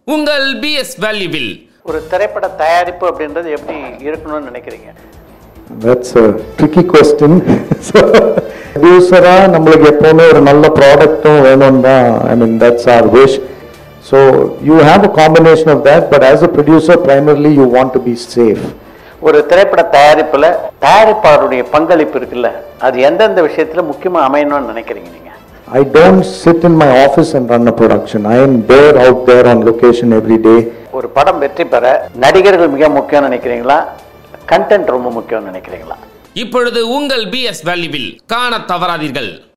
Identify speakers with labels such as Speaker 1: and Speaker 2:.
Speaker 1: உங்கள் பிஎஸ் வேல்யூவில்
Speaker 2: ஒரு திரைப்பட தயாரிப்பு அப்படின்றது எப்படி இருக்கணும்னு நினைக்கிறீங்க
Speaker 3: தட்ஸ் a tricky question ப்ரொடியூசரா நம்மளுக்கு எப்பவுமே ஒரு நல்ல ப்ராடக்ட்டும் வேணும் தான் I mean that's our wish so you have a combination of that but as a producer primarily you want to be safe
Speaker 2: ஒரு திரைப்பட தயாரிப்புல தயாரிப்பாளருடைய பங்களிப்பு இருக்குல்ல அது எந்தெந்த விஷயத்துல முக்கியமா அமையணும்னு நினைக்கிறீங்க நீங்க
Speaker 3: I don't sit in my office and run a production. I am there out there on location every day.
Speaker 2: ஒரு படம் வெற்றி பெற நடிகர்கள் மிக முக்கியம் நினைக்கிறீங்களா கண்டென்ட் ரொம்ப முக்கியம் நினைக்கிறீங்களா
Speaker 1: இப்பொழுது உங்கள் பிஎஸ் வேல்யூவில் காண தவறாதீர்கள்